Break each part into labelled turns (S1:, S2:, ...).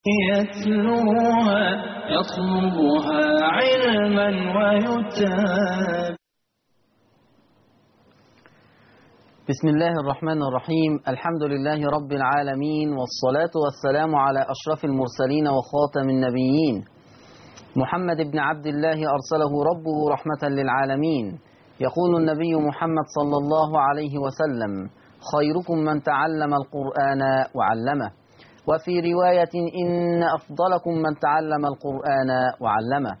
S1: يتلوها يطلبها علما ويتاب
S2: بسم الله الرحمن الرحيم الحمد لله رب العالمين والصلاة والسلام على أشرف المرسلين وخاتم النبيين محمد بن عبد الله أرسله ربه رحمة للعالمين يقول النبي محمد صلى الله عليه وسلم خيركم من تعلم القرآن وعلمه وفي رواية إن أفضلكم من تعلم القرآن وعلمه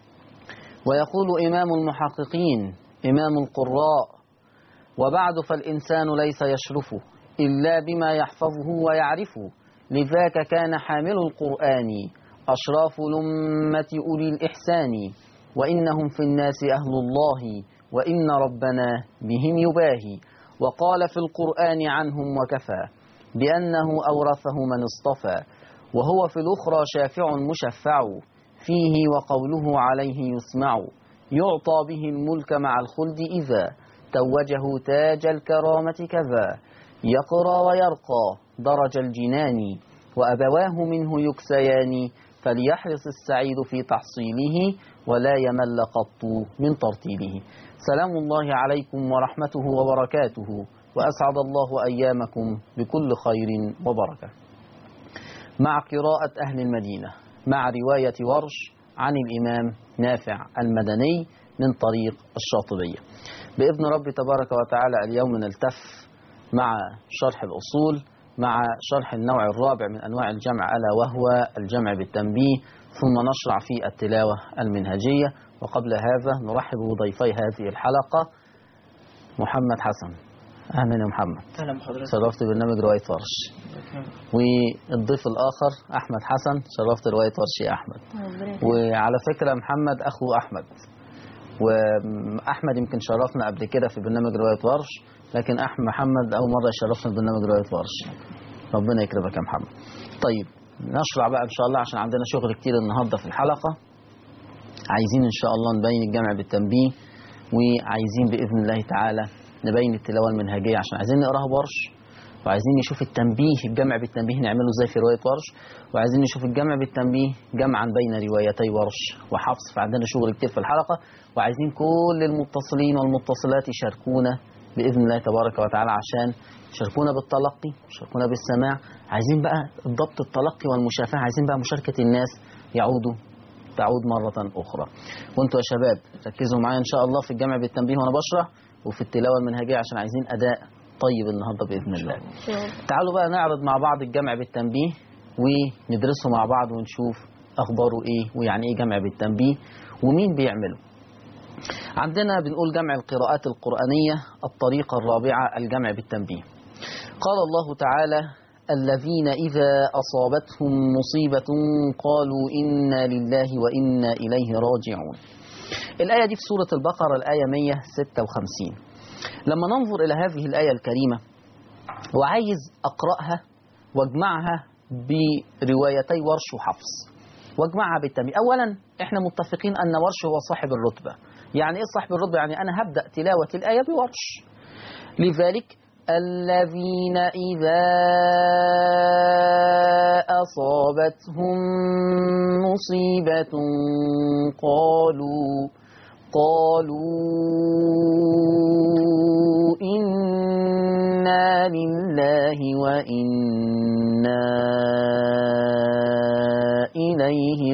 S2: ويقول إمام المحققين إمام القراء وبعد فالإنسان ليس يشرف إلا بما يحفظه ويعرفه لذاك كان حامل القرآن أشراف الأمة أولي الإحسان وإنهم في الناس أهل الله وإن ربنا بهم يباهي وقال في القرآن عنهم وكفى بأنه أورثه من اصطفى وهو في الأخرى شافع مشفع فيه وقوله عليه يسمع يعطى به الملك مع الخلد إذا توجه تاج الكرامة كذا يقرى ويرقى درج الجنان وأبواه منه يكسيان فليحرص السعيد في تحصيله ولا يمل قط من ترتيله سلام الله عليكم ورحمته وبركاته وأسعد الله أيامكم بكل خير وبركة مع قراءة أهل المدينة مع رواية ورش عن الإمام نافع المدني من طريق الشاطبية بإذن رب تبارك وتعالى اليوم نلتف مع شرح الأصول مع شرح النوع الرابع من أنواع الجمع ألا وهو الجمع بالتنبيه ثم نشرع في التلاوة المنهجية وقبل هذا نرحب بضيفي هذه الحلقة محمد حسن أهلا يا محمد
S3: اهلا بحضرتك
S2: شرفت برنامج رواية ورش والضيف الآخر أحمد حسن شرفت رواية ورش يا أحمد وعلى فكرة محمد أخو أحمد وأحمد يمكن شرفنا قبل كده في برنامج رواية ورش لكن أحمد محمد أول مرة يشرفنا في برنامج رواية ورش ربنا يكرمك يا محمد طيب نشرع بقى إن شاء الله عشان عندنا شغل كتير النهاردة في الحلقة عايزين إن شاء الله نبين الجمع بالتنبيه وعايزين بإذن الله تعالى نبين التلاوة المنهجية عشان عايزين نقراها بورش وعايزين نشوف التنبيه الجمع بالتنبيه نعمله ازاي في رواية ورش وعايزين نشوف الجمع بالتنبيه جمعا بين روايتي ورش وحفص فعندنا شغل كتير في الحلقة وعايزين كل المتصلين والمتصلات يشاركونا بإذن الله تبارك وتعالى عشان يشاركونا بالتلقي يشاركونا بالسماع عايزين بقى ضبط التلقي والمشافهة عايزين بقى مشاركة الناس يعودوا تعود مرة أخرى وانتوا يا شباب ركزوا معايا إن شاء الله في الجمع بالتنبيه وأنا بشرح وفي التلاوة المنهجية عشان عايزين أداء طيب النهاردة بإذن الله تعالوا بقى نعرض مع بعض الجمع بالتنبيه وندرسه مع بعض ونشوف أخباره إيه ويعني إيه جمع بالتنبيه ومين بيعمله عندنا بنقول جمع القراءات القرآنية الطريقة الرابعة الجمع بالتنبيه قال الله تعالى الذين إذا أصابتهم مصيبة قالوا إنا لله وإنا إليه راجعون الآية دي في سورة البقرة الآية 156 لما ننظر إلى هذه الآية الكريمة وعايز أقرأها واجمعها بروايتي ورش وحفص واجمعها بالتنبيه أولا إحنا متفقين أن ورش هو صاحب الرتبة يعني إيه صاحب الرتبة يعني أنا هبدأ تلاوة الآية بورش لذلك الذين إذا أصابتهم مصيبة قالوا قالوا إنا لله وإنا إليه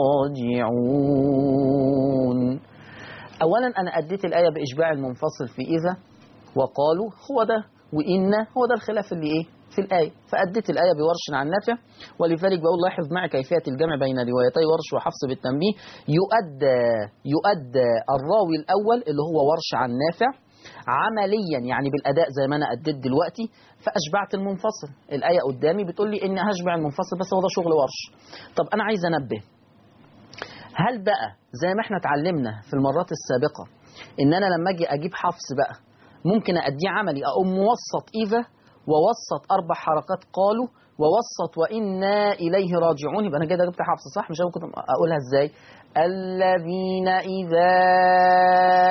S2: راجعون أولا أنا أديت الآية بإشباع المنفصل في إذا وقالوا هو ده وإن هو ده الخلاف اللي إيه في الآية فأديت الآية بورش عن نافع ولذلك بقول لاحظ معي كيفية الجمع بين روايتي ورش وحفص بالتنبيه يؤدى يؤدى الراوي الأول اللي هو ورش عن نافع عمليا يعني بالأداء زي ما أنا أديت دلوقتي فأشبعت المنفصل الآية قدامي بتقول لي إني هشبع المنفصل بس هو ده شغل ورش طب أنا عايز أنبه هل بقى زي ما احنا اتعلمنا في المرات السابقة إن أنا لما أجي أجيب حفص بقى ممكن أديه عملي أقوم موسط إذا ووسط أربع حركات قالوا ووسط وإنا إليه راجعون يبقى أنا كده جبت حفص صح مش ممكن أقولها إزاي الذين إذا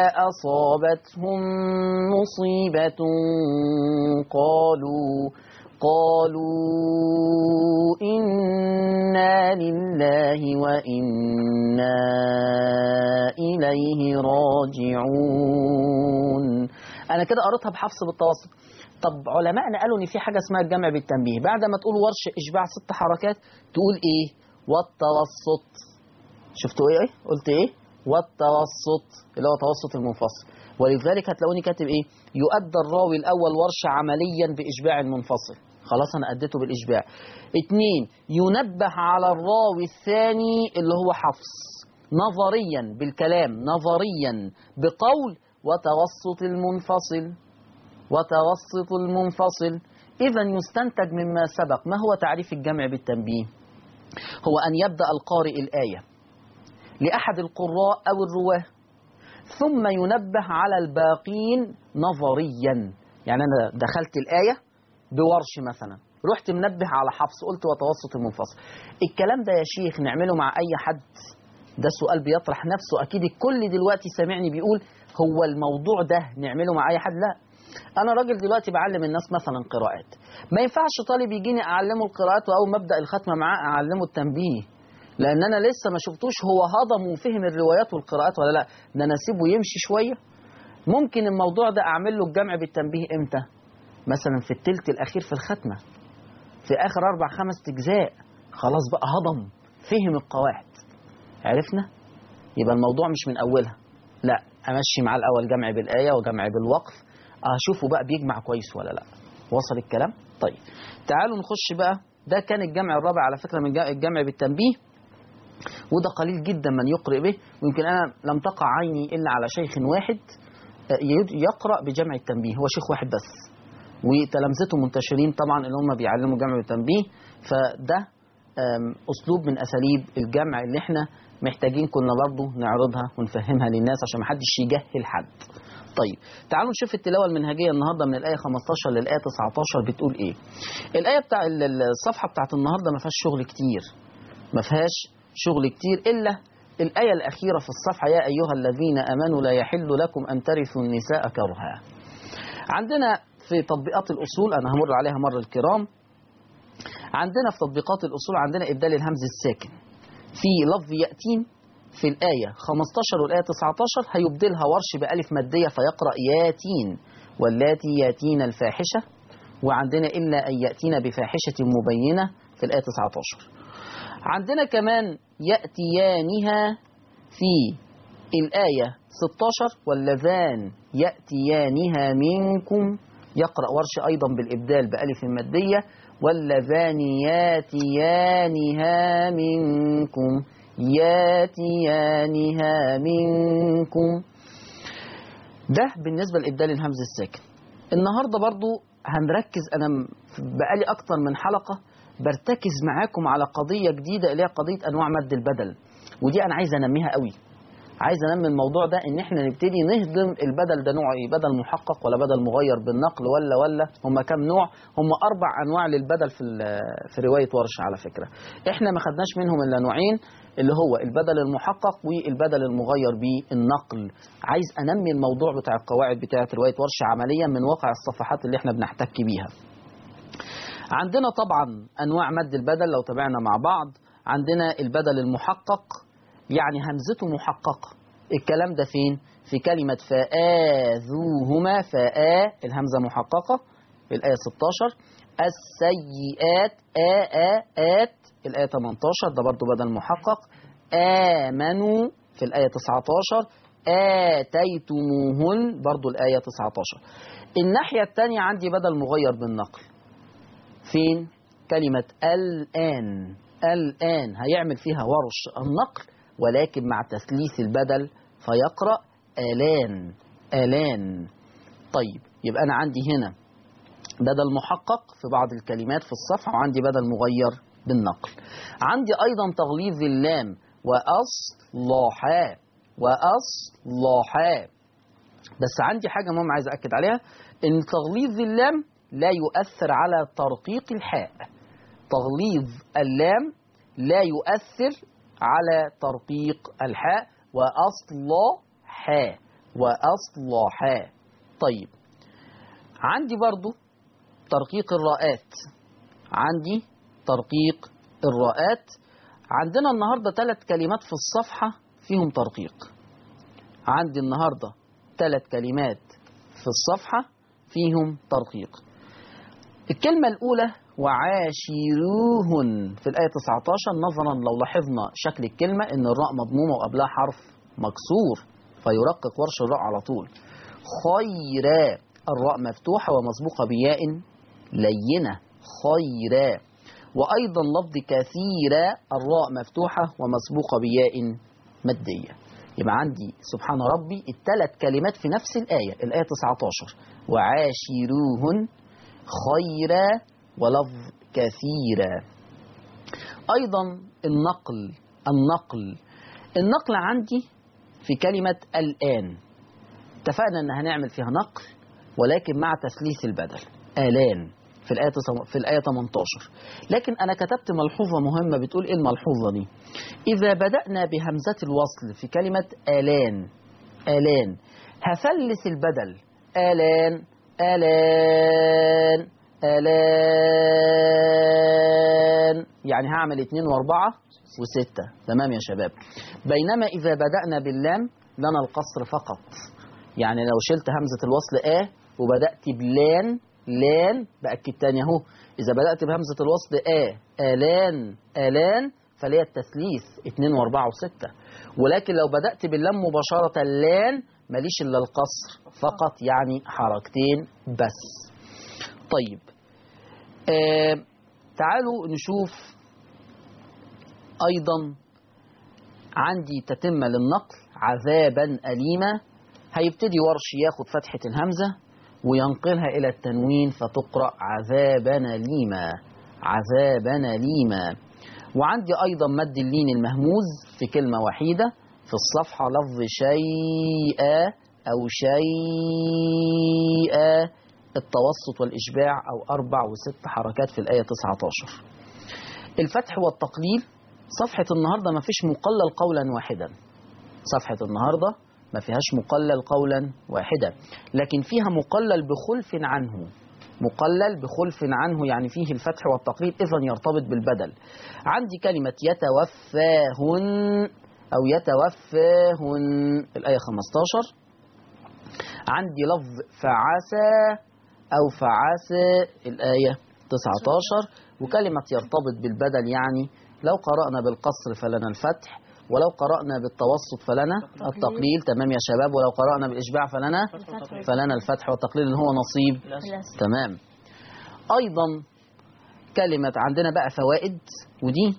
S2: أصابتهم مصيبة قالوا قالوا إنا لله وإنا إليه راجعون أنا كده قريتها بحفص بالتوسط طب علماءنا قالوا إن في حاجة اسمها الجمع بالتنبيه بعد ما تقول ورش إشباع ست حركات تقول إيه والتوسط شفتوا إيه قلت إيه والتوسط اللي هو توسط المنفصل ولذلك هتلاقوني كاتب ايه يؤدى الراوي الاول ورش عمليا باشباع المنفصل خلاص انا اديته بالاشباع اتنين ينبه على الراوي الثاني اللي هو حفص نظريا بالكلام نظريا بقول وتوسط المنفصل وتوسط المنفصل اذا يستنتج مما سبق ما هو تعريف الجمع بالتنبيه هو ان يبدا القارئ الايه لاحد القراء او الرواه ثم ينبه على الباقين نظريا يعني أنا دخلت الآية بورش مثلا رحت منبه على حفص قلت وتوسط المنفصل الكلام ده يا شيخ نعمله مع أي حد ده سؤال بيطرح نفسه أكيد الكل دلوقتي سامعني بيقول هو الموضوع ده نعمله مع أي حد لا أنا راجل دلوقتي بعلم الناس مثلا قراءات ما ينفعش طالب يجيني أعلمه القراءات وأول ما أبدأ الختمة معاه أعلمه التنبيه لان انا لسه ما شفتوش هو هضم وفهم الروايات والقراءات ولا لا ده انا اسيبه يمشي شويه ممكن الموضوع ده اعمل له الجمع بالتنبيه امتى مثلا في التلت الاخير في الختمه في اخر اربع خمس اجزاء خلاص بقى هضم فهم القواعد عرفنا يبقى الموضوع مش من اولها لا امشي معاه الاول جمع بالايه وجمع بالوقف اشوفه بقى بيجمع كويس ولا لا وصل الكلام طيب تعالوا نخش بقى ده كان الجمع الرابع على فكره من الجمع بالتنبيه وده قليل جدا من يقرأ به ويمكن أنا لم تقع عيني إلا على شيخ واحد يقرأ بجمع التنبيه هو شيخ واحد بس وتلامذته منتشرين طبعا اللي هم بيعلموا جمع التنبيه فده أسلوب من أساليب الجمع اللي احنا محتاجين كنا برضه نعرضها ونفهمها للناس عشان محدش يجهل حد طيب تعالوا نشوف التلاوة المنهجية النهاردة من الآية 15 للآية 19 بتقول إيه الآية بتاع الصفحة بتاعت النهاردة ما فيهاش شغل كتير ما فيهاش شغل كتير إلا الآية الأخيرة في الصفحة يا أيها الذين أمنوا لا يحل لكم أن ترثوا النساء كرها عندنا في تطبيقات الأصول أنا همر عليها مر الكرام عندنا في تطبيقات الأصول عندنا إبدال الهمز الساكن في لفظ يأتين في الآية 15 والآية 19 هيبدلها ورش بألف مادية فيقرأ ياتين واللاتي ياتين الفاحشة وعندنا إلا أن يأتين بفاحشة مبينة في الآية 19 عندنا كمان يأتيانها في الآية 16 واللذان يأتيانها منكم يقرأ ورش أيضا بالإبدال بألف المادية واللذان ياتيانها منكم ياتيانها منكم ده بالنسبة لإبدال الهمز الساكن النهاردة برضو هنركز أنا بقالي أكتر من حلقة برتكز معاكم على قضية جديدة اللي هي قضية أنواع مد البدل ودي أنا عايز أنميها قوي عايز انمي الموضوع ده ان احنا نبتدي نهضم البدل ده نوع ايه بدل محقق ولا بدل مغير بالنقل ولا ولا هم كام نوع هم اربع انواع للبدل في في روايه ورش على فكره احنا ما خدناش منهم الا نوعين اللي هو البدل المحقق والبدل المغير بالنقل عايز انمي الموضوع بتاع القواعد بتاعه روايه ورش عمليا من واقع الصفحات اللي احنا بنحتك بيها عندنا طبعا انواع مد البدل لو تابعنا مع بعض عندنا البدل المحقق يعني همزته محققة الكلام ده فين في كلمة فآذوهما فآ الهمزة محققة في الآية 16 السيئات آ آ آت الآية 18 ده برضو بدل محقق آمنوا في الآية 19 آتيتموهن برضو الآية 19 الناحية الثانية عندي بدل مغير بالنقل فين كلمة الآن الآن هيعمل فيها ورش النقل ولكن مع تثليث البدل فيقرأ آلان آلان طيب يبقى أنا عندي هنا بدل محقق في بعض الكلمات في الصفحة وعندي بدل مغير بالنقل عندي أيضا تغليظ اللام وأصلحا وأصلحا بس عندي حاجة مهمة عايز أكد عليها إن تغليظ اللام لا يؤثر على ترقيق الحاء تغليظ اللام لا يؤثر على ترقيق الحاء وأصلحا وأصلحا طيب عندي برضو ترقيق الراءات عندي ترقيق الراءات عندنا النهاردة ثلاث كلمات في الصفحة فيهم ترقيق عندي النهاردة ثلاث كلمات في الصفحة فيهم ترقيق الكلمة الأولى وعاشروهن في الآية 19 نظرا لو لاحظنا شكل الكلمة إن الراء مضمومة وقبلها حرف مكسور فيرقق ورش الراء على طول خيرا الراء مفتوحة ومسبوقة بياء لينة خيرا وأيضا لفظ كثيرا الراء مفتوحة ومسبوقة بياء مادية يبقى عندي سبحان ربي الثلاث كلمات في نفس الآية الآية 19 وعاشروهن خيرا ولفظ كثيرا أيضا النقل النقل النقل عندي في كلمة الآن اتفقنا ان هنعمل فيها نقل ولكن مع تثليث البدل آلان في الآية في الآية 18 لكن أنا كتبت ملحوظة مهمة بتقول إيه الملحوظة دي إذا بدأنا بهمزة الوصل في كلمة آلان آلان هثلث البدل آلان آلان آلان يعني هعمل اتنين واربعة وستة تمام يا شباب بينما إذا بدأنا باللام لنا القصر فقط يعني لو شلت همزة الوصل آ وبدأت بلان لان بأكد تاني اهو إذا بدأت بهمزة الوصل آ آلان آلان فليها التثليث اتنين واربعة وستة ولكن لو بدأت باللام مباشرة لان ماليش إلا القصر فقط يعني حركتين بس طيب آه تعالوا نشوف أيضا عندي تتمة للنقل عذابا أليما هيبتدي ورش ياخد فتحة الهمزة وينقلها إلى التنوين فتقرأ عذابا ليما عذابا ليما وعندي أيضا مد اللين المهموز في كلمة وحيدة في الصفحة لفظ شيئا أو شيئا التوسط والإشباع أو أربع وست حركات في الآية 19 الفتح والتقليل صفحة النهاردة ما فيش مقلل قولا واحدا صفحة النهاردة ما فيهاش مقلل قولا واحدا لكن فيها مقلل بخلف عنه مقلل بخلف عنه يعني فيه الفتح والتقليل إذا يرتبط بالبدل عندي كلمة يتوفاهن أو يتوفاهن الآية 15 عندي لفظ فعسى أو فعسى الآية 19 وكلمة يرتبط بالبدل يعني لو قرأنا بالقصر فلنا الفتح ولو قرأنا بالتوسط فلنا التقليل تمام يا شباب ولو قرأنا بالإشباع فلنا فلنا الفتح والتقليل اللي هو نصيب تمام أيضا كلمة عندنا بقى فوائد ودي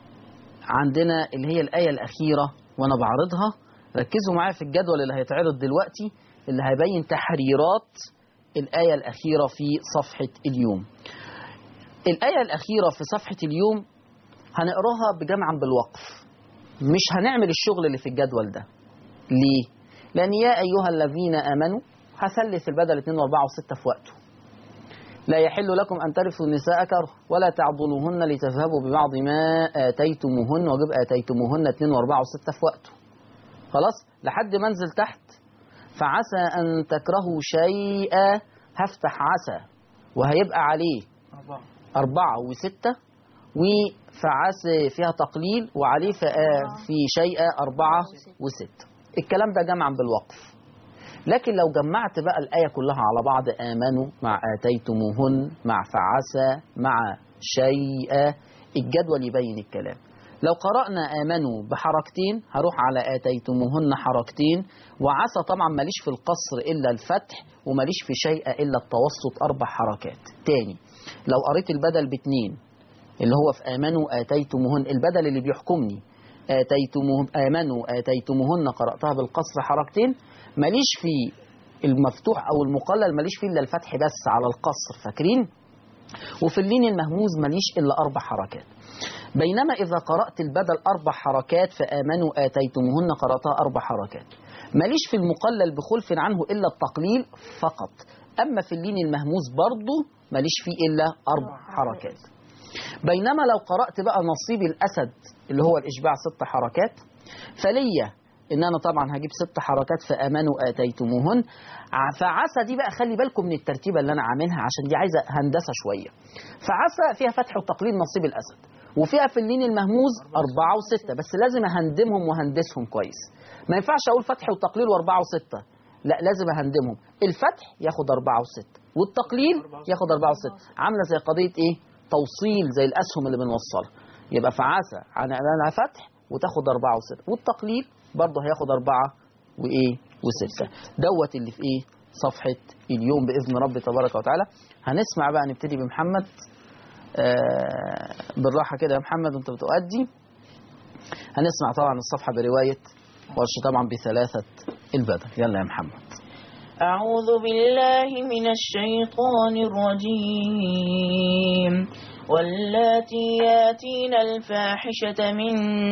S2: عندنا اللي هي الآية الأخيرة وأنا بعرضها ركزوا معايا في الجدول اللي هيتعرض دلوقتي اللي هيبين تحريرات الآية الأخيرة في صفحة اليوم الآية الأخيرة في صفحة اليوم هنقراها بجمعا بالوقف مش هنعمل الشغل اللي في الجدول ده ليه؟ لأن يا أيها الذين آمنوا هثلث البدل 2 و4 و6 في وقته لا يحل لكم أن ترثوا النساء كره ولا تعضلوهن لتذهبوا ببعض ما آتيتموهن وجب آتيتموهن 2 و4 و6 في وقته خلاص لحد ما انزل تحت فعسى أن تكرهوا شيئا هفتح عسى وهيبقى عليه
S3: أربعة
S2: أربعة وستة وفعسى فيها تقليل وعليه فآ- في شيء أربعة وستة الكلام ده جمعا بالوقف لكن لو جمعت بقى الآية كلها على بعض آمنوا مع آتيتموهن مع فعسى مع شيء الجدول يبين الكلام لو قرأنا آمنوا بحركتين هروح على آتيتموهن حركتين وعسى طبعا ماليش في القصر إلا الفتح وماليش في شيء إلا التوسط أربع حركات تاني لو قريت البدل باتنين اللي هو في آمنوا آتيتموهن البدل اللي بيحكمني آتيتموهن آمنوا آتيتموهن قرأتها بالقصر حركتين ماليش في المفتوح أو المقلل ماليش فيه إلا الفتح بس على القصر فاكرين وفي اللين المهموز ماليش إلا أربع حركات بينما إذا قرأت البدل أربع حركات فآمنوا آتيتموهن قرأتها أربع حركات ماليش في المقلل بخلف عنه إلا التقليل فقط أما في اللين المهموز برضه ماليش فيه إلا أربع حركات بينما لو قرأت بقى نصيب الأسد اللي هو الإشباع ست حركات فليا ان انا طبعا هجيب ست حركات فامنوا اتيتموهن ع- فعسى دي بقى خلي بالكم من الترتيبه اللي انا عاملها عشان دي عايزه هندسه شويه فعسى فيها فتح وتقليل نصيب الاسد وفيها في اللين المهموز أربعة وستة بس لازم أهندمهم وهندسهم كويس ما ينفعش أقول فتح وتقليل وأربعة وستة لا لازم أهندمهم الفتح ياخد أربعة وستة والتقليل ياخد أربعة وستة عاملة زي قضية إيه توصيل زي الأسهم اللي بنوصلها يبقى فعسى عن أنا فتح وتاخد أربعة وستة والتقليل برضه هياخد أربعة وإيه وستة دوت اللي في إيه صفحة اليوم بإذن رب تبارك وتعالى هنسمع بقى نبتدي بمحمد آه، بالراحة كده يا محمد وانت بتؤدي هنسمع طبعا الصفحة برواية ورش طبعا بثلاثة البدن يلا يا محمد
S3: أعوذ بالله من الشيطان الرجيم واللاتي ياتين الفاحشة من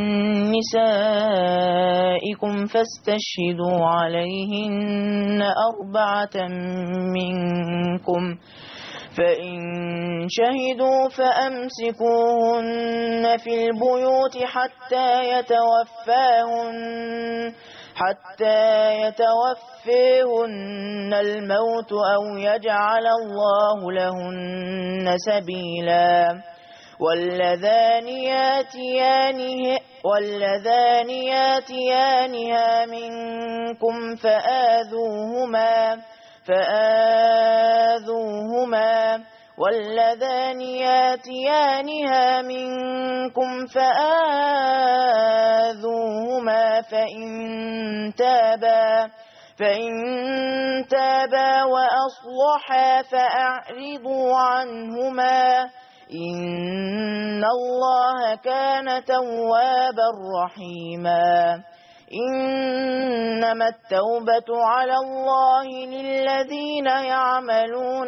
S3: نسائكم فاستشهدوا عليهن أربعة منكم فإن شهدوا فأمسكوهن في البيوت حتى يتوفاهن حتى يتوفيهن الموت أو يجعل الله لهن سبيلا واللذان ياتيانه واللذان ياتيانها منكم فآذوهما فآذوهما واللذان ياتيانها منكم فآذوهما فإن تابا فإن تابا وأصلحا فأعرضوا عنهما إن الله كان توابا رحيما إنما التوبة على الله للذين يعملون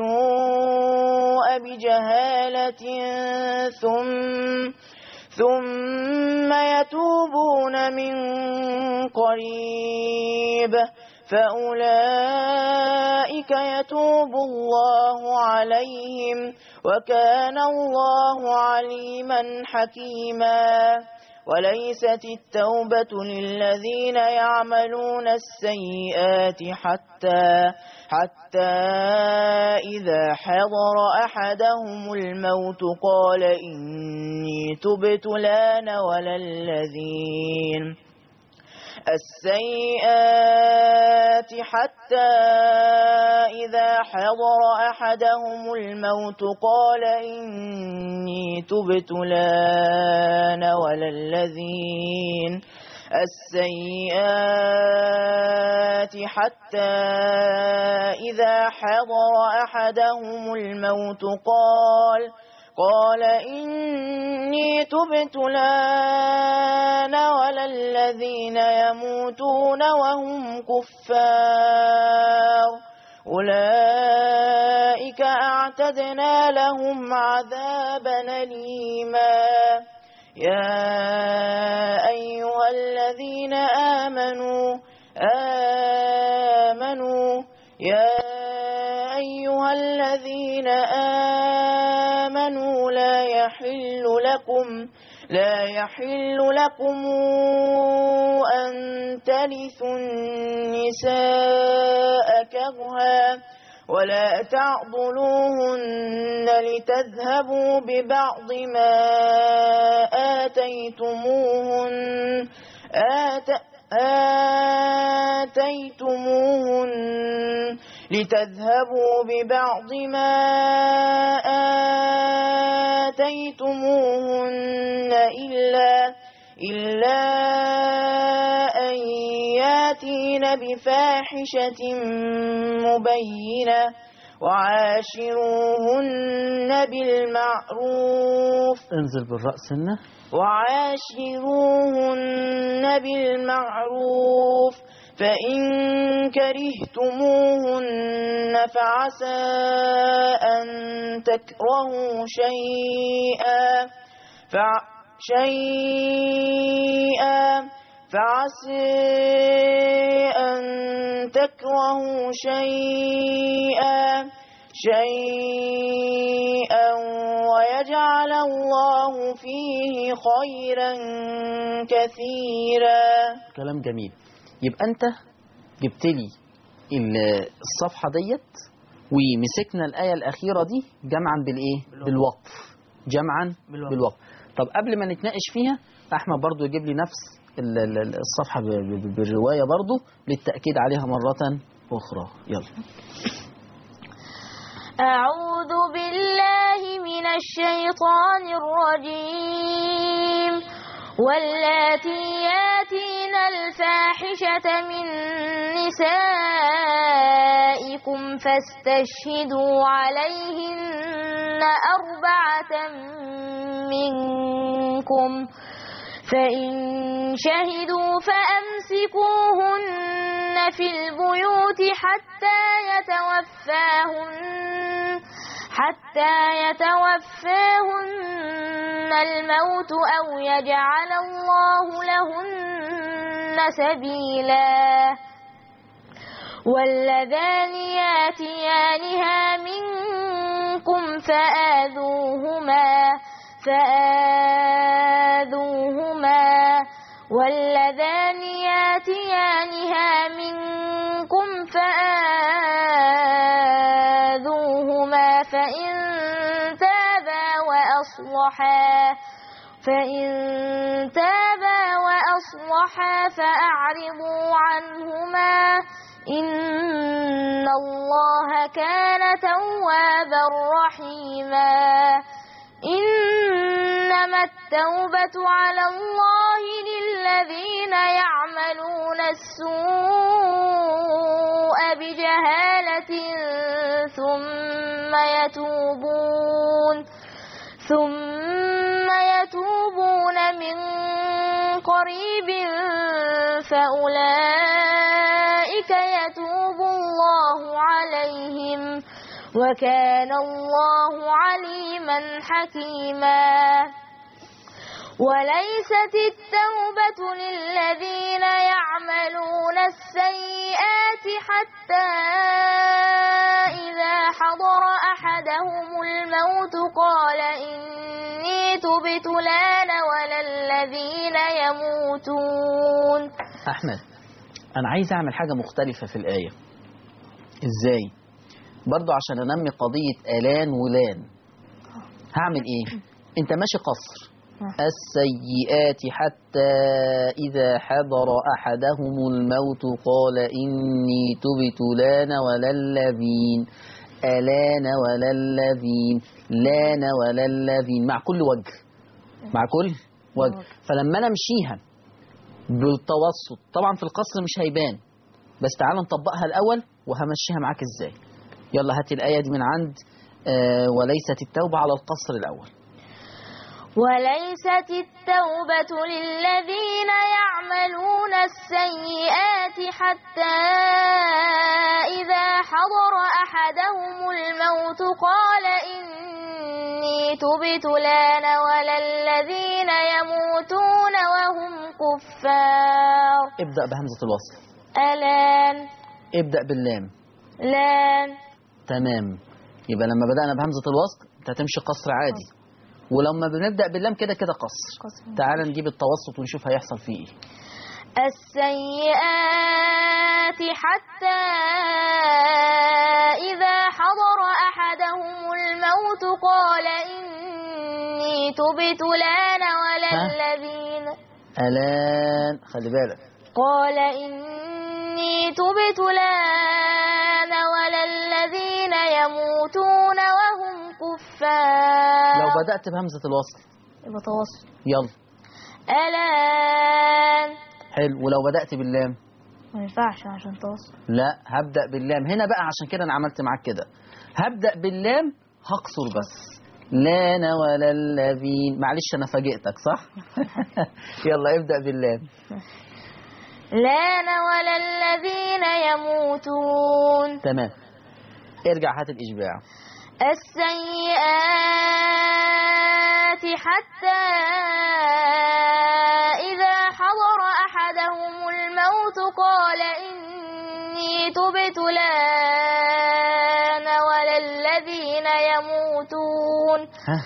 S3: السوء بجهالة ثم ثم يتوبون من قريب فأولئك يتوب الله عليهم وكان الله عليما حكيما وليست التوبة للذين يعملون السيئات حتى حتى إذا حضر أحدهم الموت قال إني تبت لان ولا الذين السيئات حتى إذا حضر أحدهم الموت قال إني تبت لان ولا الذين السيئات حتى إذا حضر أحدهم الموت قال قال إني تبت لان ولا الذين يموتون وهم كفار أولئك أعتدنا لهم عذابا أليما يا أيها الذين آمنوا آمنوا يا أيها الذين آمنوا لا يحل لكم لا يحل لكم أن ترثوا النساء كرها ولا تعضلوهن لتذهبوا ببعض ما آتيتموهن آت آتيتموهن لتذهبوا ببعض ما آتيتموهن إلا إلا أن ياتين بفاحشة مبينة وعاشروهن بالمعروف
S2: انزل بالرأس هنا
S3: وعاشروهن بالمعروف فإن كرهتموهن فعسى أن تكرهوا شيئا فع شيئا فعسى أن تكرهوا شيئا شيئا ويجعل الله فيه خيرا كثيرا
S2: كلام جميل يبقى انت جبت لي ال- الصفحة ديت ومسكنا الآية الأخيرة دي جمعا بالإيه؟ بالوقف جمعا
S3: بالوقف.
S2: بالوقف طب قبل ما نتناقش فيها أحمد برضو يجيب لي نفس ال- ال- الصفحة ب- ب- بالرواية برضو للتأكيد عليها مرة أخرى يلا
S4: أعوذ بالله من الشيطان الرجيم واللاتي ياتين الفاحشة من نسائكم فاستشهدوا عليهن أربعة منكم فإن شهدوا فأمسكوهن في البيوت حتى يتوفاهن حتى يتوفاهن الموت أو يجعل الله لهن سبيلا واللذان ياتيانها منكم فآذوهما فآذوهما واللذان ياتيانها منكم فآذوهما فإن تابا وأصلحا فإن تابا وأصلحا فأعرضوا عنهما إن الله كان توابا رحيما إنما التوبة على الله للذين يعملون السوء بجهالة ثم يتوبون ثم يتوبون من قريب فأولئك يتوب الله عليهم وكان الله عليما حكيما وليست التوبة للذين يعملون السيئات حتى إذا حضر أحدهم الموت قال إني تبت الآن ولا الذين يموتون
S2: أحمد أنا عايز أعمل حاجة مختلفة في الآية إزاي؟ برضو عشان أنمي قضية آلان ولان هعمل إيه؟ أنت ماشي قصر السيئات حتى إذا حضر أحدهم الموت قال إني تبت لان ولا الذين ألان ولا الذين لان ولا الذين مع كل وجه مع كل وجه فلما أنا أمشيها بالتوسط طبعا في القصر مش هيبان بس تعال نطبقها الأول وهمشيها معاك إزاي يلا هات الآية دي من عند آه وليست التوبة على القصر الأول
S4: وليست التوبة للذين يعملون السيئات حتى إذا حضر أحدهم الموت قال إني تبت الآن ولا الذين يموتون وهم كفار
S2: ابدأ بهمزة الوصل
S4: ألان
S2: ابدأ باللام
S4: لان
S2: تمام يبقى لما بدأنا بهمزة الوصل انت هتمشي قصر عادي ولما بنبدأ باللام كده كده قصر
S4: قصر.
S2: تعال نجيب التوسط ونشوف هيحصل فيه ايه
S4: السيئات حتى إذا حضر أحدهم الموت قال إني تبت الآن ولا
S2: ها؟
S4: الذين
S2: الان خلي بالك
S4: قال إني تبت الآن ولا الذين يموتون وهم كفار
S2: لو بدأت بهمزة الوصل
S4: يبقى تواصل
S2: يلا
S4: الآن
S2: حلو ولو بدأت باللام
S4: ما ينفعش عشان تواصل
S2: لا هبدأ باللام هنا بقى عشان كده انا عملت معاك كده هبدأ باللام هقصر بس لا أنا ولا الذين معلش انا فاجئتك صح يلا ابدأ باللام
S4: لا ولا الذين يموتون
S2: تمام ارجع هات الإشباع
S4: السيئات حتى إذا حضر أحدهم الموت قال إني تبت الآن ولا يموتون
S2: ها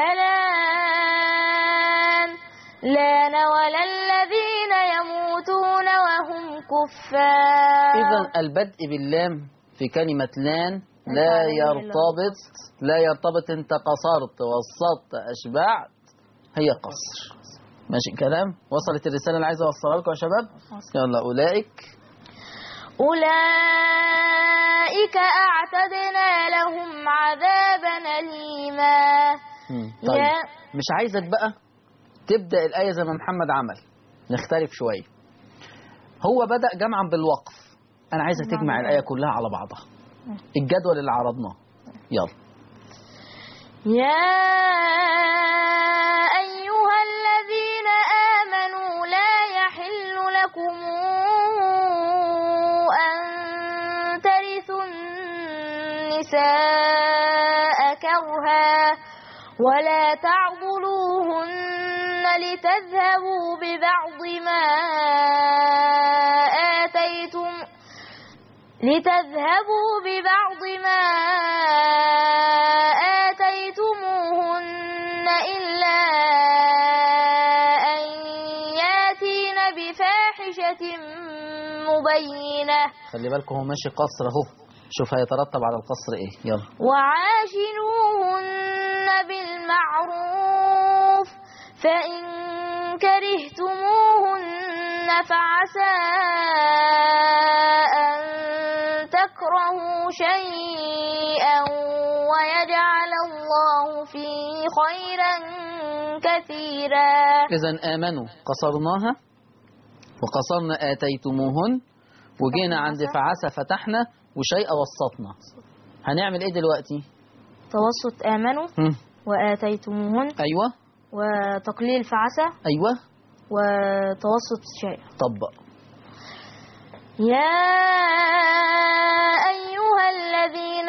S4: الآن لا نول الذين يموتون وهم كفار
S2: إذا البدء باللام في كلمة لان لا يرتبط لا يرتبط انت قصرت وسطت أشبعت هي قصر ماشي الكلام وصلت الرسالة اللي عايز أوصلها لكم يا شباب يلا أولئك
S4: أولئك أعتدنا لهم عذابا أليما
S2: مم. طيب
S4: يا
S2: مش عايزك بقى تبدأ الآية زي ما محمد عمل نختلف شوية هو بدأ جمعا بالوقف أنا عايزك
S4: جمعاً
S2: تجمع
S4: بالوقف.
S2: الآية كلها على بعضها الجدول اللي عرضناه يلا
S4: يا أيها الذين آمنوا لا يحل لكم أن ترثوا النساء كرها ولا تعضلوهن لتذهبوا ببعض ما آتيتم لتذهبوا ببعض ما آتيتموهن إلا أن ياتين بفاحشة مبينة
S2: خلي بالكم هو ماشي قصر أهو شوف هيترتب على القصر إيه يلا
S4: وعاشروهن بالمعروف فإن كرهتموهن فعسى أن تكرهوا شيئا ويجعل الله فيه خيرا كثيرا
S2: إذا آمنوا قصرناها وقصرنا آتيتموهن وجينا عند فعسى فتحنا وشيء وسطنا هنعمل إيه دلوقتي؟
S4: توسط آمنوا
S2: هم.
S4: وآتيتموهن
S2: أيوه
S4: وتقليل فعسى
S2: أيوه
S4: وتوسط شيء
S2: طبق
S4: يا أيها الذين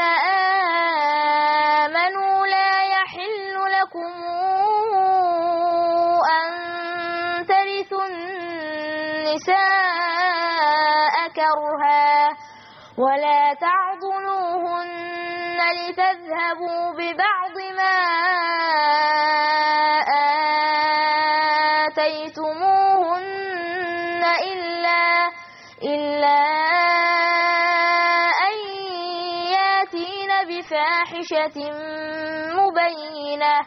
S4: آمنوا لا يحل لكم أن ترثوا النساء كرها ولا تعضلوهن لتذهبوا ببعض ما آتيتموهن إلا إلا أن ياتين بفاحشة مبينة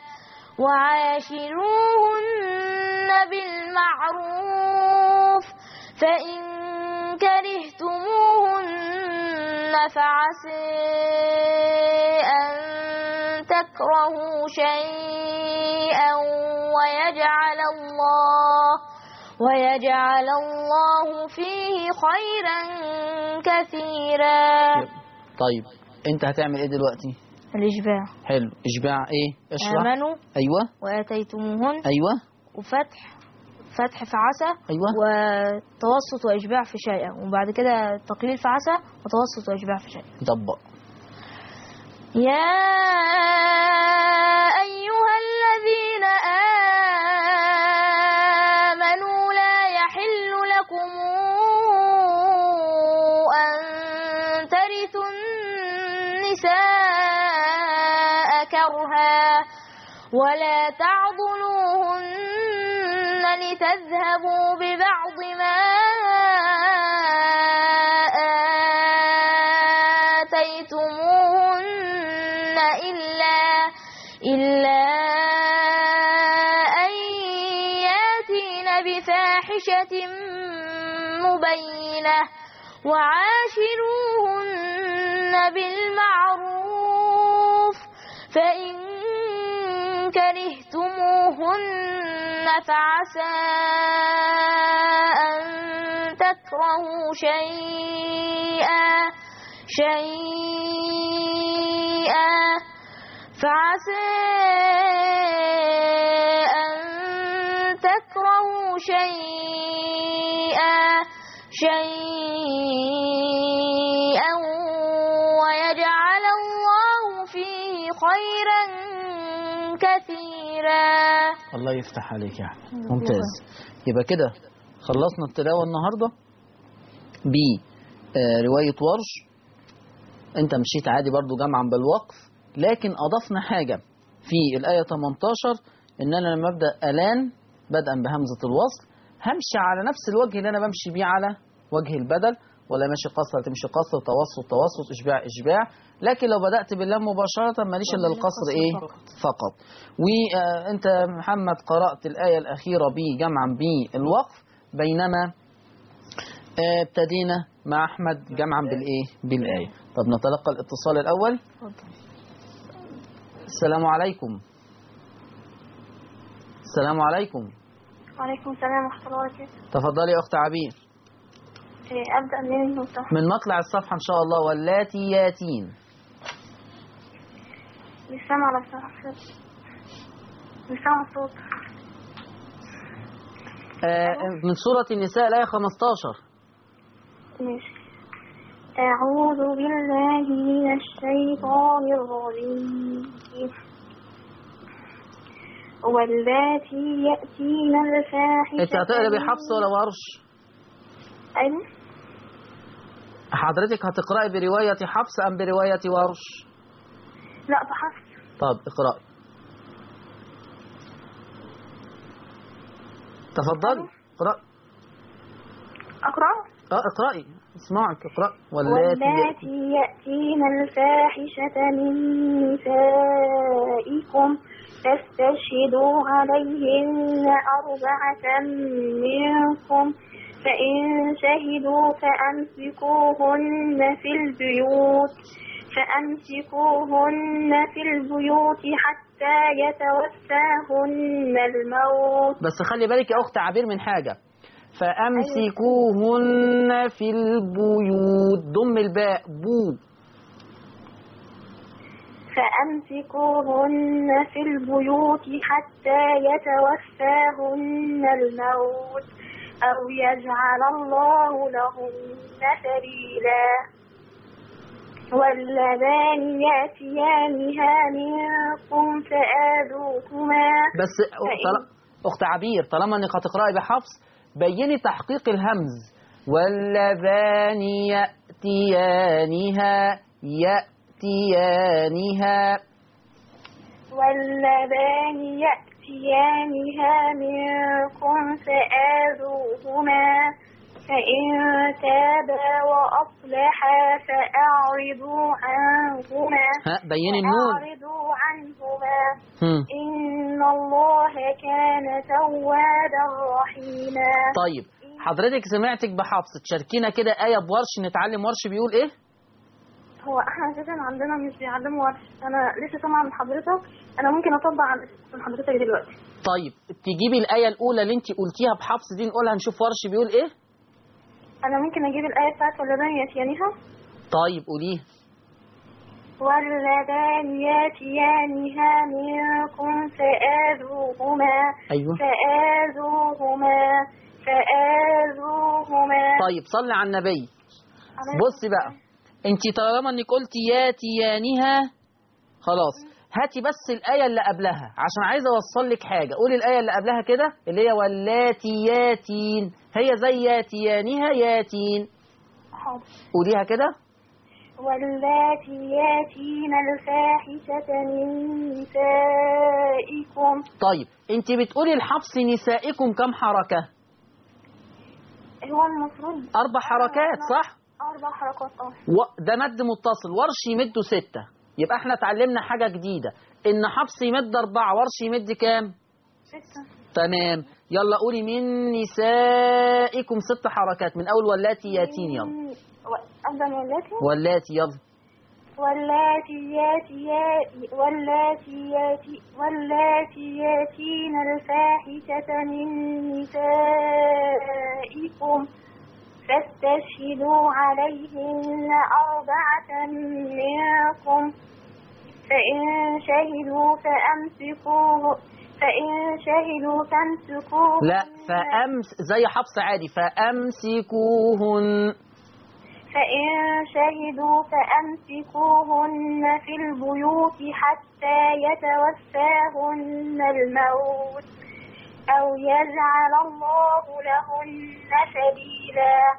S4: وعاشروهن بالمعروف فإن كرهتموهن فعسى أن تكرهوا شيئا ويجعل الله ويجعل الله فيه خيرا كثيرا
S2: طيب أنت هتعمل إيه دلوقتي؟
S4: الإشباع
S2: حلو إشباع إيه؟ اشرح
S4: آمنوا
S2: أيوه
S4: وآتيتموهن
S2: أيوه
S4: وفتح فتح في عسى
S2: أيوه
S4: وتوسط وإشباع في شيئا وبعد كده تقليل في عسى وتوسط وإشباع في شيئا
S2: طبق
S4: يا أيها الذين آمنوا لا يحل لكم أن ترثوا النساء كرها ولا تعضلوهن لتذهبوا ببعض ما آتيتموهن إلا إلا أن ياتين بفاحشة مبينة وعاشروهن بالمعروف فإن كرهتموهن فعسى أن تكرهوا شيئا شيئا فعسى أن تكرهوا شيئا شيئا ويجعل الله فيه خيرا كثيرا
S2: الله يفتح عليك يا أحمد ممتاز يبقى كده خلصنا التلاوة النهاردة برواية ورش انت مشيت عادي برضو جمعا بالوقف لكن أضفنا حاجة في الآية 18 إن أنا لما أبدأ ألان بدءا بهمزة الوصل همشي على نفس الوجه اللي أنا بمشي بيه على وجه البدل ولا ماشي قصر تمشي قصر توسط توسط إشباع إشباع لكن لو بدأت باللام مباشرة ماليش إلا القصر إيه فقط وأنت محمد قرأت الآية الأخيرة بجمعا بالوقف بينما آه، ابتدينا مع أحمد جمعا بالإيه بالآية طب نتلقى الاتصال الأول السلام عليكم السلام عليكم
S5: وعليكم السلام ورحمة الله وبركاته
S2: تفضلي يا أخت عبير
S5: إيه، أبدأ منين لو سمحت
S2: من مطلع الصفحة إن شاء الله واللاتي ياتين
S5: مش سامعة لو سمحت مش سامعة الصوت
S2: آه، من سورة النساء الآية 15
S5: ماشي أعوذ بالله من الشيطان الرجيم واللاتي يأتين الفاحشة
S2: أنت هتقرأ بحفص ولا ورش؟
S5: أيوة
S2: حضرتك هتقرأي برواية حفص أم برواية ورش؟
S5: لا بحفظ
S2: طب اقرأي تفضلي اقرأي
S5: أقرأ
S2: اه اقرأي اسمعك اقرأي واللاتي
S5: واللاتي يأتين الفاحشة من نسائكم فاستشهدوا عليهن أربعة منكم فإن شهدوا فأمسكوهن في البيوت فأمسكوهن في البيوت حتى يتوفاهن الموت
S2: بس خلي بالك يا أخت عبير من حاجة فأمسكوهن في البيوت ضم الباء بو
S5: فأمسكوهن في البيوت حتى يتوفاهن الموت أو يجعل الله لهن سبيلا واللذان يأتيانها منكم فآذوهما
S2: بس طل- أخت عبير طالما إنك هتقرأي بحفص بيني تحقيق الهمز واللذان يأتيانها يأتيانها
S5: واللذان يأتيانها منكم فآذوهما فإن تابا وأصلحا فأعرضوا عنهما
S2: ها بيني النون
S5: فأعرضوا عنهما
S2: هم.
S5: إن الله كان توابا رحيما
S2: طيب حضرتك سمعتك بحفص تشاركينا كده آية بورش نتعلم ورش بيقول إيه؟
S5: هو احنا اساسا عندنا مش بيعلموا ورش انا لسه سامعه من حضرتك انا ممكن اطبق على من حضرتك دلوقتي
S2: طيب تجيبي الآية الأولى اللي أنت قلتيها بحفص دي نقولها نشوف ورش بيقول إيه؟
S5: انا ممكن اجيب الايه بتاعت واللذان ياتيانها
S2: طيب قوليها
S5: واللذان ياتيانها منكم فآذوهما
S2: أيوه
S5: فآذوهما فآذوهما
S2: طيب صلي على النبي بصي بقى انت طالما انك قلتي ياتيانها خلاص هاتي بس الآية اللي قبلها عشان عايز أوصل لك حاجة قولي الآية اللي قبلها كده اللي هي واللاتي ياتين هي زي ياتيانها ياتين
S5: حاضر
S2: قوليها كده
S5: واللاتي ياتين الفاحشة من نسائكم
S2: طيب انت بتقولي الحفص نسائكم كم حركة
S5: هو المفروض
S2: أربع حركات صح
S5: أربع حركات اه
S2: و- ده مد متصل ورش يمده ستة يبقى احنا اتعلمنا حاجة جديدة ان حفص يمد أربعة ورش يمد كام
S5: ستة
S2: تمام يلا قولي من نسائكم ست حركات من أول واللاتي ياتين يلا
S5: و- أبدأ من واللاتي
S2: واللاتي يلا
S5: واللاتي ياتي واللاتي ياتي واللاتي ياتين الفاحشة من نسائكم فاستشهدوا عليهن أربعة منكم فإن شهدوا فأمسكوه فإن شهدوا فامسكوهن
S2: لا فأمس زي حفص عادي فأمسكوهن
S5: فإن شهدوا فأمسكوهن في البيوت حتى يتوفاهن الموت أو يجعل الله لهن سبيلا
S2: هم.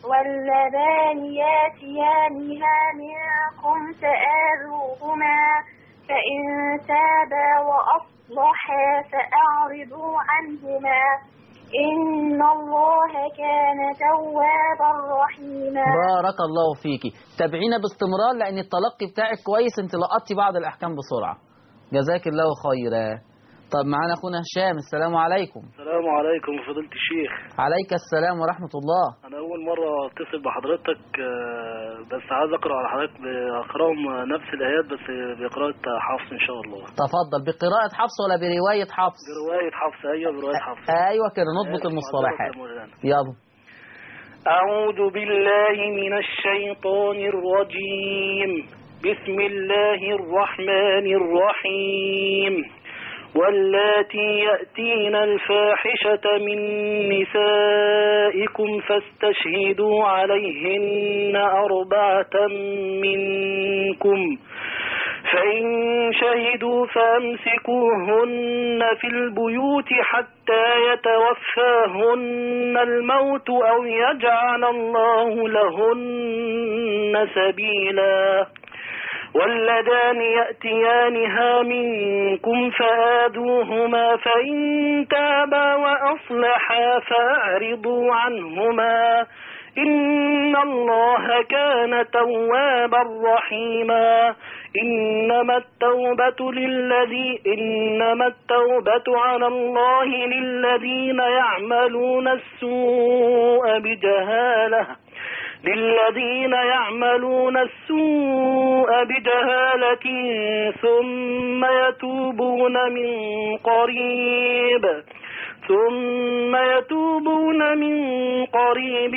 S5: واللذان ياتيانها منكم فآذوهما فإن تابا وأصلحا فأعرضوا عنهما إن الله كان توابا رحيما
S2: بارك الله فيكي تابعينا باستمرار لان التلقي بتاعك كويس انت لقطتي بعض الاحكام بسرعه جزاك الله خيرا طب معانا اخونا هشام السلام عليكم
S6: السلام عليكم فضيلة الشيخ
S2: عليك السلام ورحمه الله
S6: أنا أول مرة أتصل بحضرتك آه، بس عايز أقرأ على حضرتك بأقرأهم نفس الآيات بس بقراءة حفص إن شاء الله
S2: تفضل بقراءه حفص ولا بروايه حفص
S6: برواية حفص أيوة برواية حفص
S2: ايوه كده نضبط المصطلحات يلا
S6: أعوذ بالله من الشيطان الرجيم بسم الله الرحمن الرحيم واللاتي يأتين الفاحشة من نسائكم فاستشهدوا عليهن أربعة منكم فإن شهدوا فأمسكوهن في البيوت حتى يتوفاهن الموت أو يجعل الله لهن سبيلا واللذان يأتيانها منكم فآذوهما فإن تابا وأصلحا فأعرضوا عنهما إن الله كان توابا رحيما إنما التوبة للذي إنما التوبة على الله للذين يعملون السوء بجهالة للذين يعملون السوء بجهالة ثم يتوبون من قريب ثم يتوبون من قريب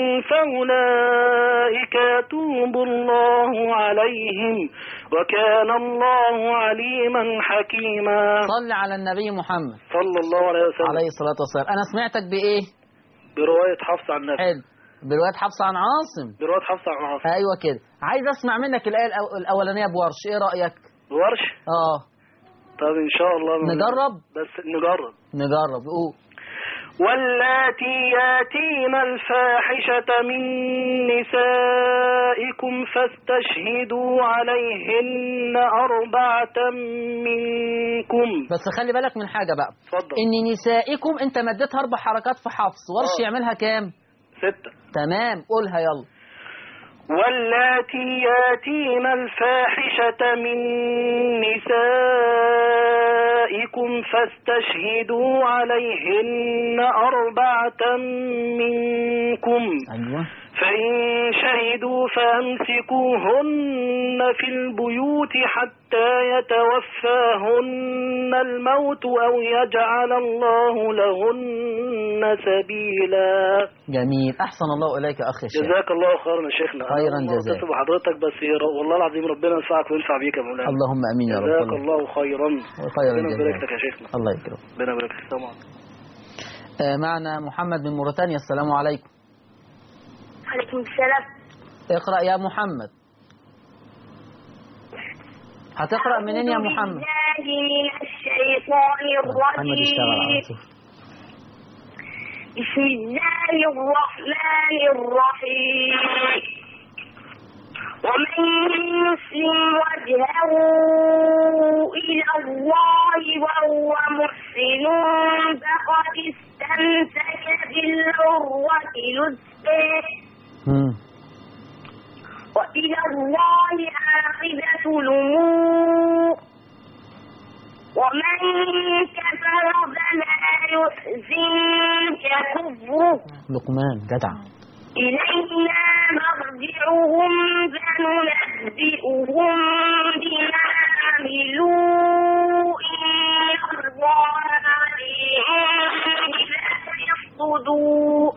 S6: فأولئك يتوب الله عليهم وكان الله عليما حكيما
S2: صل على النبي محمد
S6: صلى الله عليه وسلم
S2: عليه الصلاه والسلام انا سمعتك بايه
S6: برواية حفص عن النبي
S2: حلو بروايه حفص عن عاصم
S6: برواية حفص عن عاصم
S2: ايوه كده عايز اسمع منك الايه الأو- الاولانيه بورش ايه رايك
S6: ورش
S2: اه
S6: طب إن شاء الله
S2: نجرب
S6: بس نجرب
S2: نجرب قول
S6: واللاتي ياتين الفاحشة من نسائكم فاستشهدوا عليهن أربعة منكم
S2: بس خلي بالك من حاجه بقى
S6: اتفضل
S2: ان نسائكم انت مديتها اربع حركات في حفص ورش
S6: آه.
S2: يعملها كام
S6: ستة
S2: تمام قولها يلا
S6: واللاتي ياتين الفاحشة من نسائكم فاستشهدوا عليهن أربعة منكم
S2: ايوه
S6: فإن شهدوا فأمسكوهن في البيوت حتى يتوفاهن الموت أو يجعل الله لهن سبيلا
S2: جميل احسن الله اليك يا اخي الشيخ
S6: جزاك الله خيرا يا شيخنا
S2: خيراً
S6: أنا
S2: جزاك.
S6: اتصل بحضرتك بس يا رب- والله العظيم ربنا ينفعك وينفع بيك يا مولانا
S2: اللهم امين يا رب
S6: جزاك
S2: الله
S6: الله خيرا
S2: خيرا
S6: ربنا يبارك
S2: جزاك
S6: لك يا شيخنا
S2: الله يكرمك
S6: ربنا يبارك لك السلام عليكم
S2: آه، معنا محمد من موريتانيا السلام عليكم
S5: عليكم السلام
S2: اقرأ يا محمد هتقرأ منين يا محمد
S5: بالله من الشيطان
S2: محمد اشتغل على
S5: الرجيم
S2: طول
S5: بسم الله الرحمن الرحيم ومن يسلم وجهه إلى الله وهو محسن فقد استمسك بالعروة الوثقى
S2: مم.
S5: وإلى الله عاقبة الأمور ومن كفر فلا يحزنك كفره
S2: لقمان جدع
S5: إلينا مرجعهم فننبئهم بما عملوا إن الله عليم بذات الصدور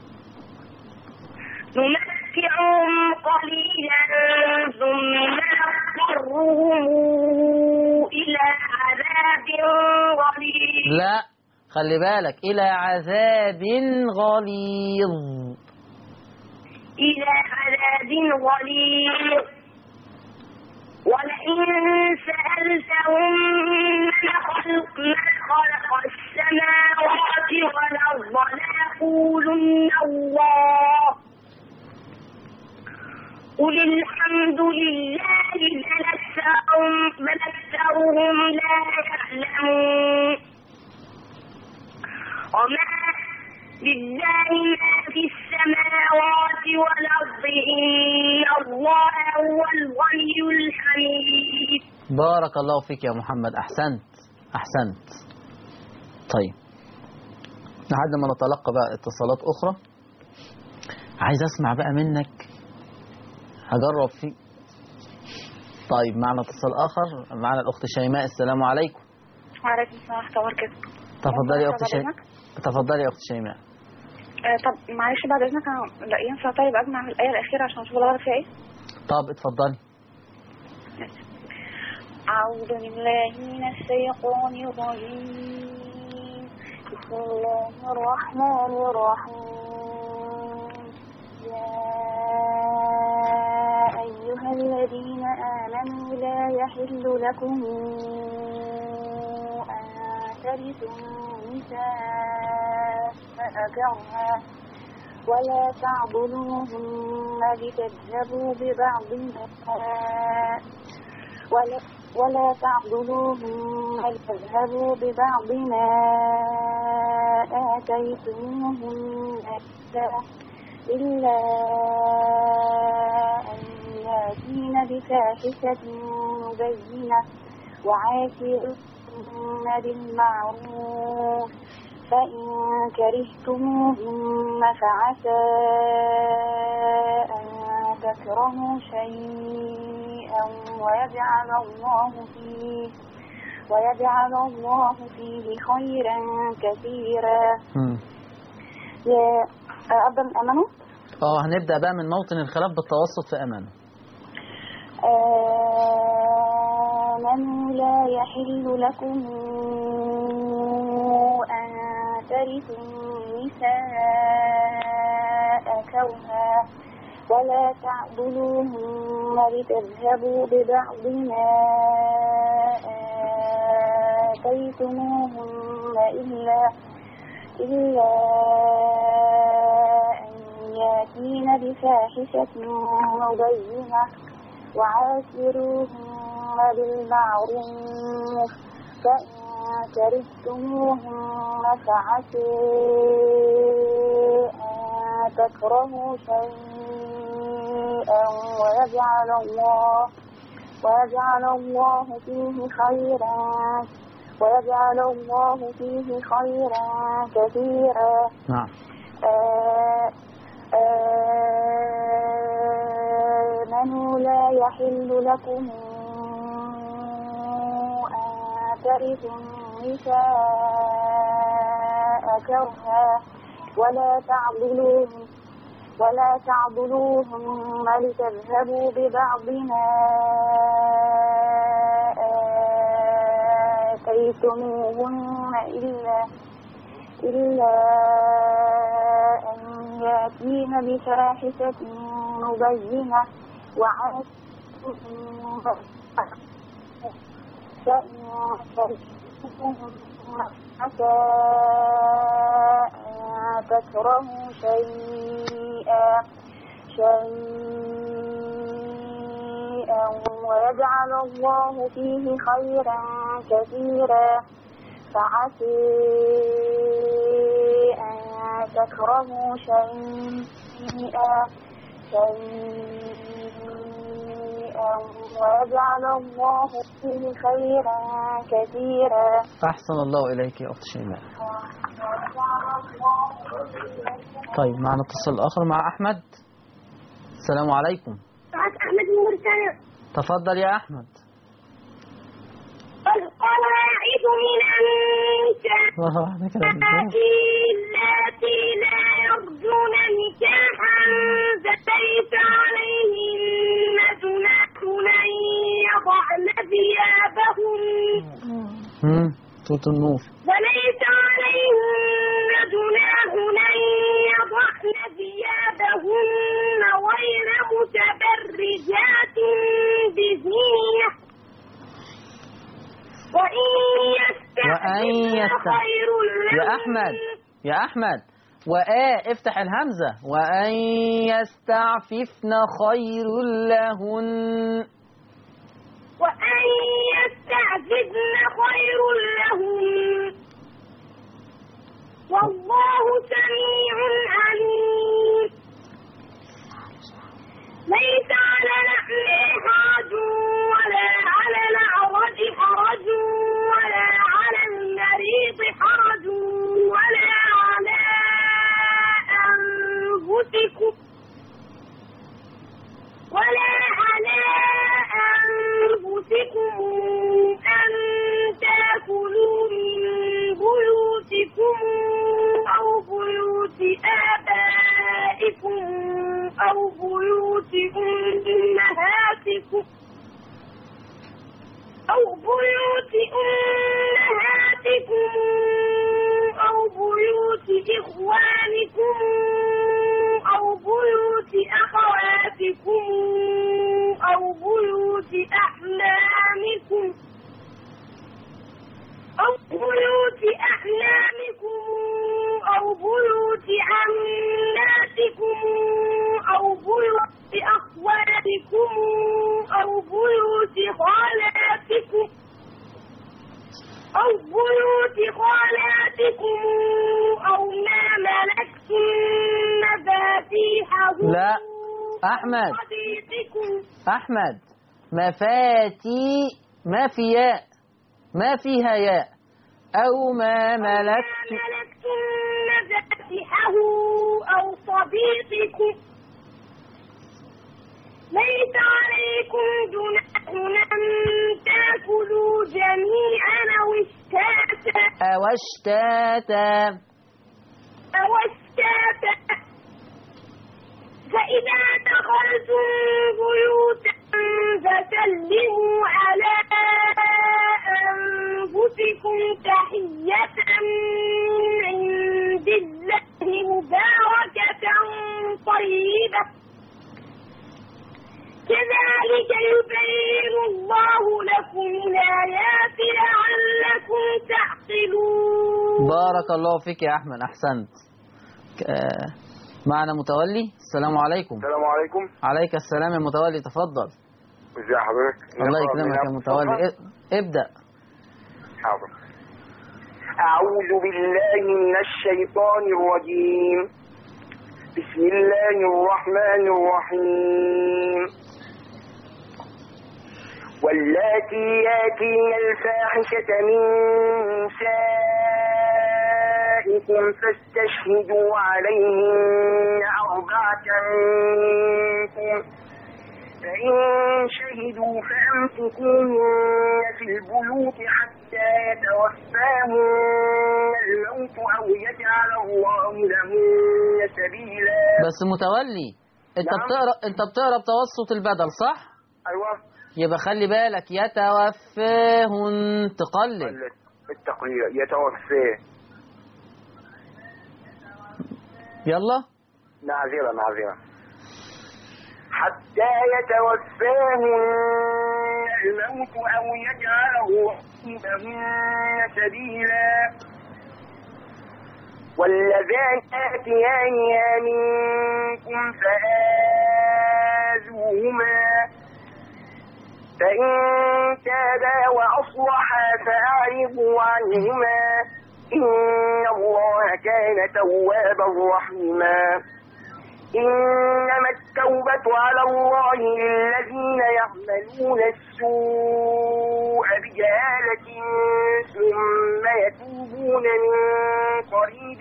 S5: نمتعهم قليلا ثم نضطرهم إلى عذاب غليظ
S2: لا خلي بالك إلى عذاب غليظ
S5: إلى عذاب غليظ ولئن سألتهم من خلق من خلق السماوات والأرض ليقولن الله قل الحمد لله بل أكثرهم بل أكثرهم لا يعلمون وما لله ما في السماوات والأرض إن الله هو الغني الحميد
S2: بارك الله فيك يا محمد أحسنت أحسنت طيب لحد ما نتلقى بقى اتصالات أخرى عايز أسمع بقى منك هجرب فيه طيب معنا اتصال آخر معنا الأخت شيماء السلام عليكم
S5: وعليكم السلام ورحمة الله وبركاته
S2: تفضلي يا أخت
S5: بعد
S2: شيماء
S5: إذنك؟
S2: تفضلي يا أخت شيماء
S5: آه طب معلش بعد إذنك أنا لا ينفع طيب أجمع من الآية الأخيرة عشان أشوف الغلط فيها إيه؟
S2: طب اتفضلي
S5: أعوذ بالله من الشيطان الرجيم بسم الله الرحمن الرحيم يا أيها الذين آمنوا لا يحل لكم أن ترثوا النساء كرها ولا تعضلوهن لتذهبوا ببعض ما ولا, ولا تعضلوهن لتذهبوا ببعض ما آتيتموهن إلا أن يأتين بفاحشة مبينة وعاشروهن بالمعروف فإن كرهتموهن فعسى أن تكرهوا شيئا ويجعل الله فيه ويجعل الله فيه خيرا كثيرا
S2: مم.
S5: يا أبدأ من أمنه
S2: اه هنبدأ بقى من موطن الخلاف بالتوسط في أمانه
S5: آمنوا لا يحل لكم أن ترثوا النساء كرها ولا تعضلوهن لتذهبوا ببعض ما آتيتموهن إلا إلا أن يأتين بفاحشة مبينة وعاشروهن بالمعروف فإن كرهتموهن فعسى أن تكرهوا شيئا ويجعل الله ويجعل الله فيه خيرا ويجعل الله فيه خيرا كثيرا
S2: نعم
S5: آه، آمنوا لا يحل لكم أن ترثوا النساء كرها ولا تعضلوهم ولا تعضلوهن لتذهبوا ببعض ما آتيتموهن إلا إلا أن يأتين بفاحشة مبينة وعاشروهن فإن كرهتموهن عسى أن تكرهوا شيئا شيئا ويجعل الله فيه خيرا كثيرا فعسى أن تكرهوا شيئا شيئا ويجعل الله فيه خيرا كثيرا
S2: أحسن الله إليك يا أخت شيماء طيب معنا اتصال آخر مع أحمد السلام عليكم
S5: أحمد مرسل
S2: تفضل يا أحمد
S5: القواعد من النساء
S2: مرة واحدة كده بالظبط.
S5: اللاتي لا يرجون نكاحا فليس عليهن جناح أن يضعن ثيابهن
S2: مم. صوت النور
S5: وليس عليهن جناح أن يضعن ثيابهن غير متبرجات بزينة وإن
S2: وأن
S5: يستعففن
S2: يست-
S5: خير لهن
S2: يا أحمد يا أحمد وآ افتح الهمزة وأن يستعففن خير لهن
S5: وأن يستعففن خير لهم والله سميع عليم ليس على الأعمى حرج ولا على الأعرج حرج ولا على المريض حرج ولا على أنفسكم ولا على أنفسكم أن تأكلوا من بيوتكم أو بيوت آبائكم أو بيوت أمهاتكم أو بيوت أمهاتكم أو بيوت إخوانكم أو بيوت أخواتكم أو بيوت أحلامكم أو بيوت أحلامكم أو بيوت عماتكم أو بيوت أخوالكم أو بيوت خالاتكم أو بيوت خالاتكم أو ما ملكتم مفاتيحه
S2: لا. أحمد.
S5: صديقكم
S2: أحمد مفاتي ما في ياء ما فيها ياء أو ما ملكت
S5: ما ملكتم مفاتحه أو صديقكم ليس عليكم جناح أن تأكلوا جميعا أو اشتاتا
S2: أو اشتاتا
S5: أو اشتاتا فإذا دخلتم بيوتا فسلموا على أنفسكم تحية من عند الله مباركة طيبة كذلك يبين الله لكم الآيات لعلكم تعقلون
S2: بارك الله فيك يا أحمد أحسنت ك- آه، معنا متولي السلام عليكم
S7: السلام عليكم
S2: عليك السلام يا متولي تفضل
S7: ازي حضرتك
S2: الله
S7: نقرأ
S2: يكرمك
S7: من
S2: يا
S7: أبو
S2: متولي
S7: صفا؟
S2: اب- ابدأ
S7: حاضر أعوذ بالله من الشيطان الرجيم بسم الله الرحمن الرحيم واللاتي ياتين الفاحشة من نسائكم فاستشهدوا عليهن أربعة منكم فإن شهدوا فأمسكوهن في البيوت حتى يتوفاهن الموت أو يجعل الله لهن سبيلا
S2: بس متولي انت
S7: نعم.
S2: بتقرا انت بتقرا بتوسط البدل صح
S7: أيوة
S2: يبقى خلي بالك يتوفاهن تقلل
S7: التقرير يتوفاه
S2: يلا
S7: معذرة معذرة حتى يتوفاهن الموت أو يجعله لهن سبيلا واللذان يأتيانها منكم فآذوهما فإن تابا وأصلحا فأعرضوا عنهما إن الله كان توابا رحيما إنما التوبة على الله للذين يعملون السوء بجهالة ثم يتوبون من قريب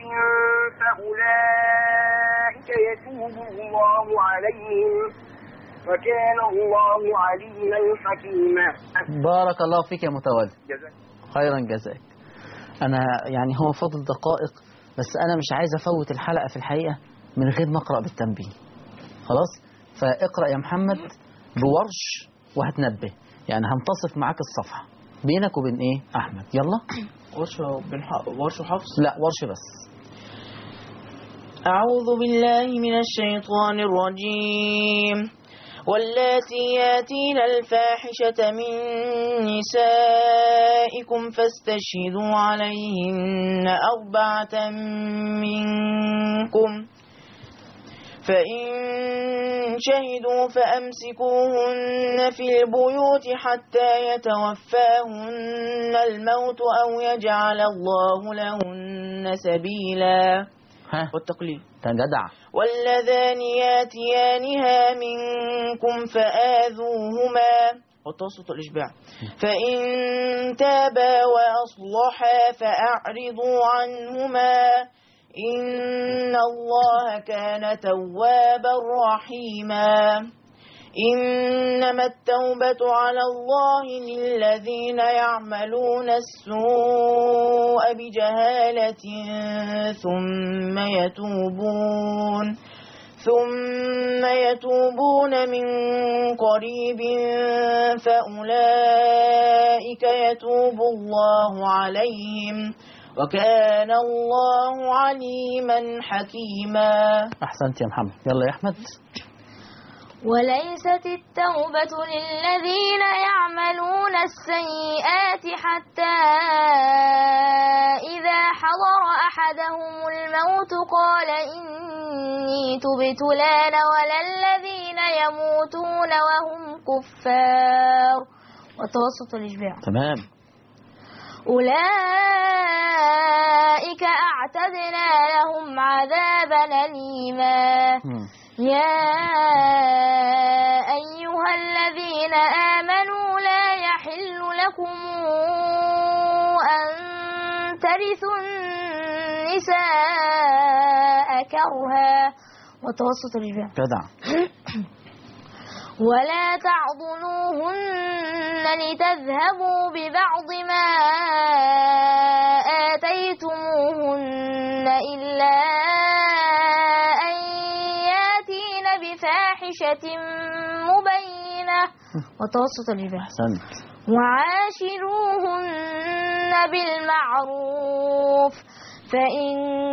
S7: فأولئك يتوب الله عليهم وكان الله عليما حكيما
S2: بارك الله فيك يا متولي
S7: جزاك
S2: خيرا جزاك انا يعني هو فاضل دقائق بس انا مش عايز افوت الحلقه في الحقيقه من غير ما اقرا بالتنبيه خلاص فاقرا يا محمد بورش وهتنبه يعني هنتصف معاك الصفحه بينك وبين ايه احمد يلا
S3: ورش بن ح- ورش حفص
S2: لا ورش بس
S3: أعوذ بالله من الشيطان الرجيم واللاتي ياتين الفاحشة من نسائكم فاستشهدوا عليهن أربعة منكم فإن شهدوا فأمسكوهن في البيوت حتى يتوفاهن الموت أو يجعل الله لهن سبيلا
S2: ها
S3: والتقليد
S2: جدع
S3: واللذان ياتيانها منكم فآذوهما والتوسط الإشباع فإن تابا وأصلحا فأعرضوا عنهما إن الله كان توابا رحيما إنما التوبة على الله للذين يعملون السوء بجهالة ثم يتوبون ثم يتوبون من قريب فأولئك يتوب الله عليهم وكان الله عليما حكيما
S2: أحسنت يا محمد يلا يا أحمد
S4: وليست التوبة للذين يعملون السيئات حتى إذا حضر أحدهم الموت قال إني تبت الآن ولا الذين يموتون وهم كفار وتوسط الإشباع
S2: تمام
S4: أولئك أعتدنا لهم عذابا أليما
S2: مم.
S4: يا أيها الذين آمنوا لا يحل لكم أن ترثوا النساء كرها وتوسط الجبال
S2: جدع
S4: ولا تعضلوهن لتذهبوا ببعض ما آتيتموهن إلا أن ياتين بفاحشة مبينة وتوسط الجبال
S2: أحسنت
S4: وعاشروهن بالمعروف فإن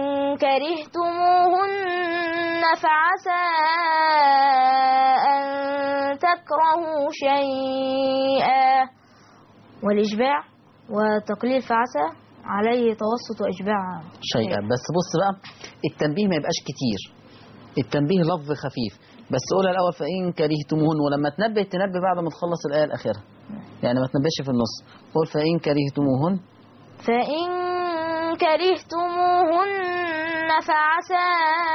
S4: كرهتموهن فعسى أن تكرهوا شيئا والإشباع وتقليل فعسى عليه توسط وإشباع
S2: شيئا بس بص بقى التنبيه ما يبقاش كتير التنبيه لفظ خفيف بس قولها الأول فإن كرهتموهن ولما تنبه تنبه بعد ما تخلص الآية الأخيرة يعني ما تنبهش في النص قول فإن كرهتموهن
S4: فإن كرهتموهن فعسى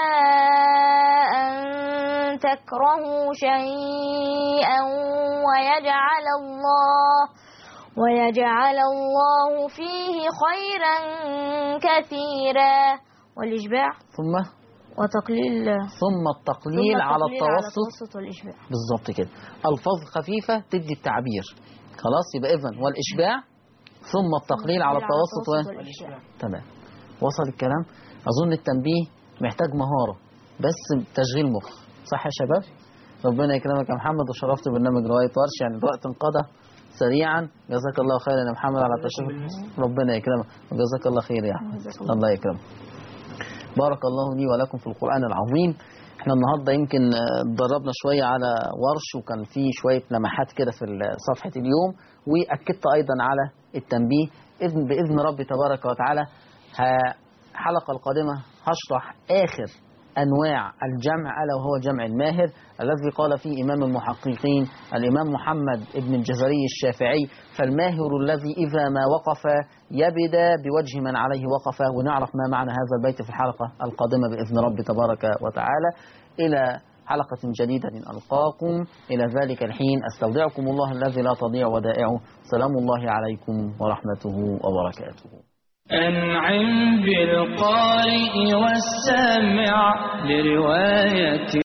S4: أن تكرهوا شيئا ويجعل الله ويجعل الله فيه خيرا كثيرا والإشباع
S2: ثم
S4: وتقليل
S2: ثم التقليل
S4: ثم
S2: على
S4: التقليل
S2: التوسط
S4: التوسط والإشباع
S2: بالظبط كده ألفاظ خفيفة تدي التعبير خلاص يبقى إذن والإشباع ثم التقليل على التوسط و...
S4: والإشباع
S2: تمام وصل الكلام أظن التنبيه محتاج مهارة بس تشغيل مخ صح يا شباب ربنا يكرمك يا محمد وشرفت برنامج رواية ورش يعني الوقت انقضى سريعا جزاك الله خيرا يا محمد على التشريف ربنا يكرمك وجزاك الله خير يا احمد الله يكرمك بارك الله لي ولكم في القرآن العظيم احنا النهارده يمكن آه، اتدربنا شويه على ورش وكان في شويه لمحات كده في ال- صفحه اليوم واكدت ايضا على التنبيه اذن باذن ربي تبارك وتعالى ه- الحلقه القادمه هشرح اخر انواع الجمع الا وهو جمع الماهر الذي قال فيه امام المحققين الامام محمد ابن الجزري الشافعي فالماهر الذي اذا ما وقف يبدا بوجه من عليه وقف ونعرف ما معنى هذا البيت في الحلقه القادمه باذن رب تبارك وتعالى الى حلقة جديدة ألقاكم إلى ذلك الحين أستودعكم الله الذي لا تضيع ودائعه سلام الله عليكم ورحمته وبركاته
S1: أنعم بالقارئ والسامع لرواية